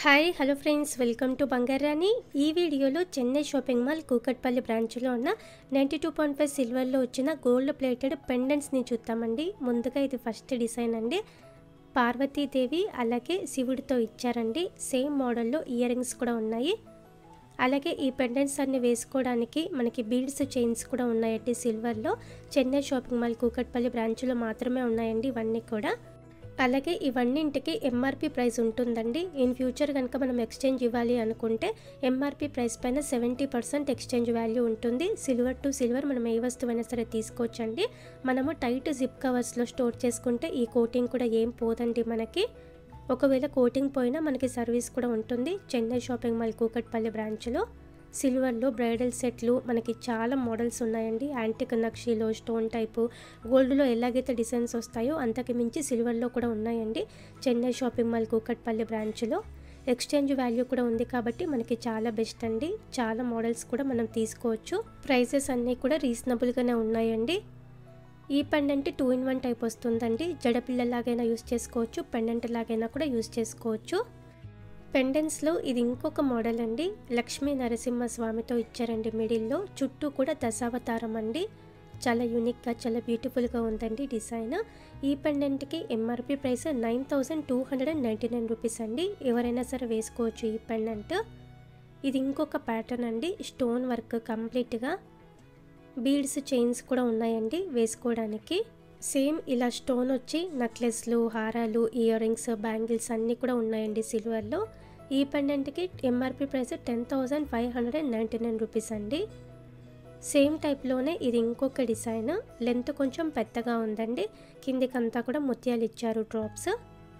hi hello friends welcome to బంగారాని ఈ వీడియోలో చెన్నై షాపింగ్ మాల్ కూకట్పల్లి బ్రాంచ్లో ఉన్న నైంటీ టూ పాయింట్ ఫైవ్ సిల్వర్లో వచ్చిన గోల్డ్ ప్లేటెడ్ పెండెంట్స్ని చూద్దామండి ముందుగా ఇది ఫస్ట్ డిజైన్ అండి పార్వతీదేవి అలాగే శివుడితో ఇచ్చారండి సేమ్ మోడల్లో ఇయర్ రింగ్స్ కూడా ఉన్నాయి అలాగే ఈ పెండెంట్స్ అన్ని వేసుకోవడానికి మనకి బీడ్స్ చైన్స్ కూడా ఉన్నాయండి సిల్వర్లో చెన్నై షాపింగ్ మాల్ కూకట్పల్లి బ్రాంచ్లో మాత్రమే ఉన్నాయండి ఇవన్నీ కూడా అలాగే ఇవన్నింటికి ఎంఆర్పి ప్రైస్ ఉంటుందండి ఇన్ ఫ్యూచర్ కనుక మనం ఎక్స్చేంజ్ ఇవ్వాలి అనుకుంటే ఎంఆర్పి ప్రైస్ పైన సెవెంటీ పర్సెంట్ ఎక్స్చేంజ్ వాల్యూ ఉంటుంది సిల్వర్ టు సిల్వర్ మనం ఏ వస్తువైనా సరే తీసుకోవచ్చండి మనము టైట్ జిప్ కవర్స్లో స్టోర్ చేసుకుంటే ఈ కోటింగ్ కూడా ఏం పోదండి మనకి ఒకవేళ కోటింగ్ పోయినా మనకి సర్వీస్ కూడా ఉంటుంది చెన్నై షాపింగ్ మాల్ కూకట్పల్లి బ్రాంచ్లో సిల్వర్లో బ్రైడల్ సెట్లు మనకి చాలా మోడల్స్ ఉన్నాయండి యాంటిక్ నక్షీలో స్టోన్ టైపు గోల్డ్లో ఎలాగైతే డిజైన్స్ వస్తాయో అంతకు మించి సిల్వర్లో కూడా ఉన్నాయండి చెన్నై షాపింగ్ మాల్ కూకట్పల్లి బ్రాంచ్లో ఎక్స్చేంజ్ వాల్యూ కూడా ఉంది కాబట్టి మనకి చాలా బెస్ట్ అండి చాలా మోడల్స్ కూడా మనం తీసుకోవచ్చు ప్రైసెస్ అన్నీ కూడా రీజనబుల్గానే ఉన్నాయండి ఈ pendant two in one type వస్తుందండి జడపిల్లలాగైనా యూస్ చేసుకోవచ్చు పెండెంట్ లాగైనా కూడా యూస్ చేసుకోవచ్చు పెండెంట్స్లో ఇది ఇంకొక మోడల్ అండి లక్ష్మీ నరసింహ స్వామితో ఇచ్చారండి మిడిల్లో చుట్టూ కూడా దశావతారం అండి చాలా యూనిక్గా చాలా బ్యూటిఫుల్గా ఉందండి డిజైన్ ఈ పెండెంట్కి MRP price nine thousand two hundred and ninety nine rupees అండి ఎవరైనా సరే వేసుకోవచ్చు ఈ పెండెంట్ ఇది ఇంకొక ప్యాటర్న్ అండి స్టోన్ వర్క్ కంప్లీట్గా బీడ్స్ చైన్స్ కూడా ఉన్నాయండి వేసుకోవడానికి సేమ్ ఇలా స్టోన్ వచ్చి నెక్లెస్లు హారాలు ఇయర్ రింగ్స్ బ్యాంగిల్స్ అన్నీ కూడా ఉన్నాయండి సిల్వర్లో ఈ పెండెంట్కి MRP price ten thousand five hundred and ninety nine rupees అండి సేమ్ టైప్లోనే ఇది ఇంకొక డిజైన్ లెంత్ కొంచెం పెద్దగా ఉందండి కిందికంతా కూడా ముత్యాలు ఇచ్చారు డ్రాప్స్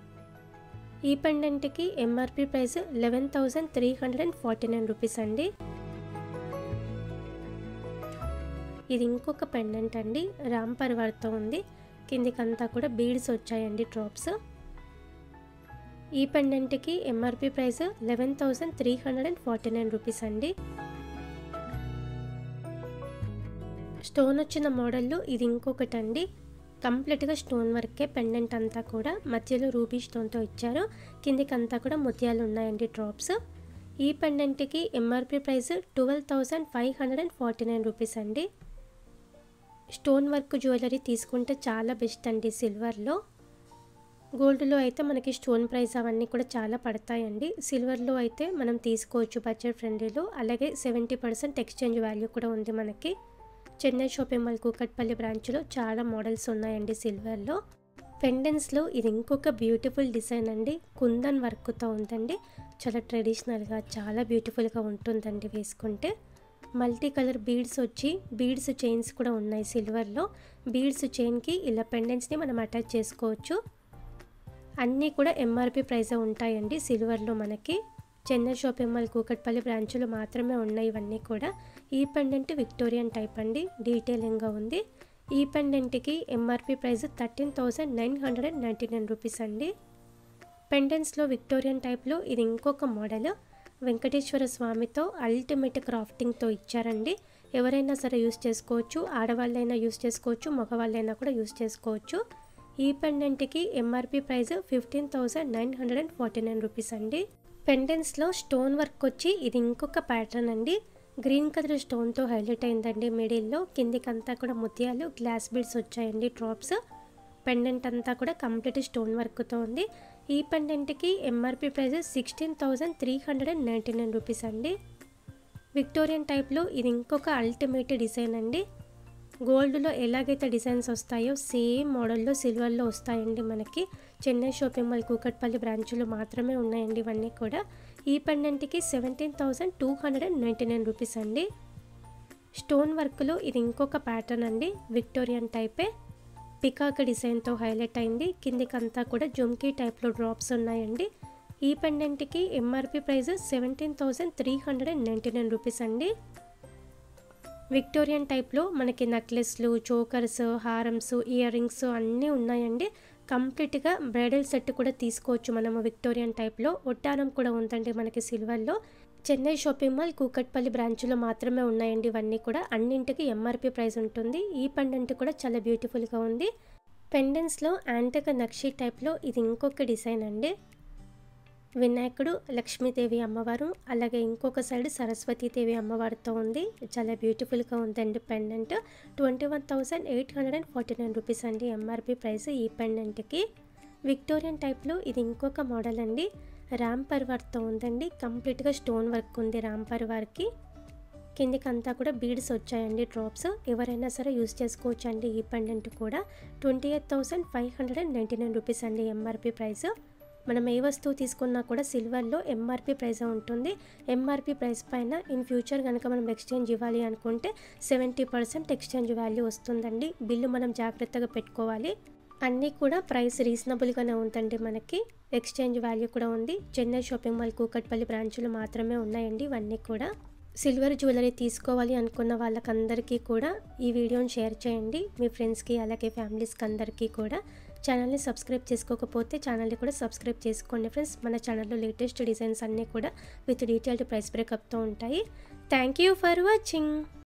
ఈ పెండెంట్కి MRP price eleven thousand three hundred and forty nine rupees అండి ఇది ఇంకొక పెండెంట్ అండి రామ్ పరివార్తో ఉంది కిందికంతా కూడా బీడ్స్ వచ్చాయండి డ్రాప్స్ ఈ పెండెంట్కి MRP price eleven thousand three hundred and forty nine rupees అండి స్టోన్ వచ్చిన మోడల్లో ఇది ఇంకొకటి అండి కంప్లీట్గా స్టోన్ వర్కే పెండెంట్ అంతా కూడా మధ్యలో రూబీ స్టోన్తో ఇచ్చారు కిందికంతా కూడా ముత్యాలు ఉన్నాయండి డ్రాప్స్ ఈ పెండెంట్కి MRP price twelve thousand five hundred and forty nine rupees అండి స్టోన్ వర్క్ జ్యువెలరీ తీసుకుంటే చాలా బెస్ట్ అండి సిల్వర్లో గోల్డ్లో అయితే మనకి స్టోన్ ప్రైస్ అవన్నీ కూడా చాలా పడతాయండి సిల్వర్లో అయితే మనం తీసుకోవచ్చు బడ్జెట్ ఫ్రెండ్లీలో అలాగే సెవెంటీ పర్సెంట్ ఎక్స్చేంజ్ వాల్యూ కూడా ఉంది మనకి చెన్నై షాపింగ్ మాల్ కూకట్పల్లి బ్రాంచ్లో చాలా మోడల్స్ ఉన్నాయండి సిల్వర్లో పెండెన్స్లో ఇది ఇంకొక బ్యూటిఫుల్ డిజైన్ అండి కుందన్ వర్క్తో ఉందండి చాలా ట్రెడిషనల్గా చాలా బ్యూటిఫుల్గా ఉంటుందండి వేసుకుంటే మల్టీ కలర్ బీడ్స్ వచ్చి బీడ్స్ చైన్స్ కూడా ఉన్నాయి సిల్వర్లో బీడ్స్ చైన్కి ఇలా పెండెంట్స్ని మనం అటాచ్ చేసుకోవచ్చు అన్నీ కూడా ఎంఆర్పి ప్రైజే ఉంటాయండి సిల్వర్లో మనకి చెన్నై షాపింగ్ మాల్ కూకట్పల్లి బ్రాంచ్లో మాత్రమే ఉన్నాయి ఇవన్నీ కూడా ఈ పెండెంట్ విక్టోరియన్ టైప్ అండి డీటెయిలింగ్గా ఉంది ఈ పెండెంట్కి MRP price thirteen thousand nine hundred and ninety nine rupees అండి పెండెంట్స్లో విక్టోరియన్ టైప్లో ఇది ఇంకొక మోడల్ వెంకటేశ్వర స్వామితో అల్టిమేట్ క్రాఫ్టింగ్తో ఇచ్చారండి ఎవరైనా సరే యూస్ చేసుకోవచ్చు ఆడవాళ్ళైనా యూస్ చేసుకోవచ్చు మగవాళ్ళైనా కూడా యూస్ చేసుకోవచ్చు ఈ పెండెంట్కి MRP price fifteen thousand nine hundred and forty nine rupees అండి పెండెంట్స్లో స్టోన్ వర్క్ వచ్చి ఇది ఇంకొక ప్యాటర్న్ అండి గ్రీన్ కలర్ స్టోన్తో హైలైట్ అయిందండి మిడిల్లో కిందికంతా కూడా ముత్యాలు గ్లాస్ బీడ్స్ వచ్చాయండి డ్రాప్స్ పెండెంట్ అంతా కూడా కంప్లీట్ స్టోన్ వర్క్తో ఉంది ఈ పెండెంట్కి MRP price sixteen thousand three hundred and ninety nine rupees అండి విక్టోరియన్ టైప్లో ఇది ఇంకొక అల్టిమేట్ డిజైన్ అండి గోల్డ్లో ఎలాగైతే డిజైన్స్ వస్తాయో సేమ్ మోడల్లో సిల్వర్లో వస్తాయండి మనకి చెన్నై షాపింగ్ మాల్ కూకట్పల్లి బ్రాంచ్లో మాత్రమే ఉన్నాయండి ఇవన్నీ కూడా ఈ పెండెంట్కి seventeen thousand two hundred and ninety nine rupees అండి స్టోన్ వర్క్లో ఇది ఇంకొక ప్యాటర్న్ అండి విక్టోరియన్ టైపే పికాక్ డిజైన్తో హైలైట్ అయింది కిందికంతా కూడా జుమ్కీ టైప్లో డ్రాప్స్ ఉన్నాయండి ఈ పెండెంట్కి MRP price seventeen thousand three hundred and ninety nine rupees అండి విక్టోరియన్ టైప్లో మనకి నెక్లెస్లు చోకర్స్ హారమ్స్ ఇయర్ రింగ్స్ అన్నీ ఉన్నాయండి కంప్లీట్గా బ్రైడల్ సెట్ కూడా తీసుకోవచ్చు మనము విక్టోరియన్ టైప్లో ఒట్టారం కూడా ఉందండి మనకి సిల్వర్లో చెన్నై షాపింగ్ మాల్ కూకట్పల్లి బ్రాంచ్లో మాత్రమే ఉన్నాయండి ఇవన్నీ కూడా అన్నింటికి ఎంఆర్పి ప్రైస్ ఉంటుంది ఈ పెండెంట్ కూడా చాలా బ్యూటిఫుల్గా ఉంది పెండెంట్స్లో యాంటక నక్షి టైప్లో ఇది ఇంకొక డిజైన్ అండి వినాయకుడు లక్ష్మీదేవి అమ్మవారు అలాగే ఇంకొక సైడ్ సరస్వతీదేవి అమ్మవారితో ఉంది చాలా బ్యూటిఫుల్గా ఉందండి pendant twenty one thousand eight hundred and forty nine rupees అండి ఎంఆర్పి ప్రైస్ ఈ పెండెంట్కి విక్టోరియన్ టైప్లో ఇది ఇంకొక మోడల్ అండి రాంపర్ వర్క్తో ఉందండి కంప్లీట్గా స్టోన్ వర్క్ ఉంది రాంపర్ వర్క్కి కిందికి అంతా కూడా బీడ్స్ వచ్చాయండి డ్రాప్స్ ఎవరైనా సరే యూస్ చేసుకోవచ్చు అండి ఈ పెండెంట్ కూడా twenty eight thousand five hundred and ninety nine rupees అండి ఎంఆర్పి ప్రైస్ మనం ఏ వస్తువు తీసుకున్నా కూడా సిల్వర్లో ఎంఆర్పి ప్రైస్ ఉంటుంది ఎంఆర్పి ప్రైస్ పైన ఇన్ ఫ్యూచర్ కనుక మనం ఎక్స్చేంజ్ ఇవ్వాలి అనుకుంటే సెవెంటీ పర్సెంట్ ఎక్స్చేంజ్ వాల్యూ వస్తుందండి బిల్లు మనం జాగ్రత్తగా పెట్టుకోవాలి అన్నీ కూడా ప్రైస్ రీజనబుల్గానే ఉందండి మనకి ఎక్స్చేంజ్ వాల్యూ కూడా ఉంది చెన్నై షాపింగ్ మాల్ కూకట్పల్లి బ్రాంచులు మాత్రమే ఉన్నాయండి ఇవన్నీ కూడా సిల్వర్ జ్యువెలరీ తీసుకోవాలి అనుకున్న వాళ్ళకందరికీ కూడా ఈ వీడియోని షేర్ చేయండి మీ ఫ్రెండ్స్కి అలాగే ఫ్యామిలీస్కి అందరికీ కూడా ఛానల్ని సబ్స్క్రైబ్ చేసుకోకపోతే ఛానల్ని కూడా సబ్స్క్రైబ్ చేసుకోండి ఫ్రెండ్స్ మన ఛానల్లో లేటెస్ట్ డిజైన్స్ అన్నీ కూడా విత్ డీటెయిల్డ్ ప్రైస్ బ్రేకప్తో ఉంటాయి థ్యాంక్ యూ ఫర్ వాచింగ్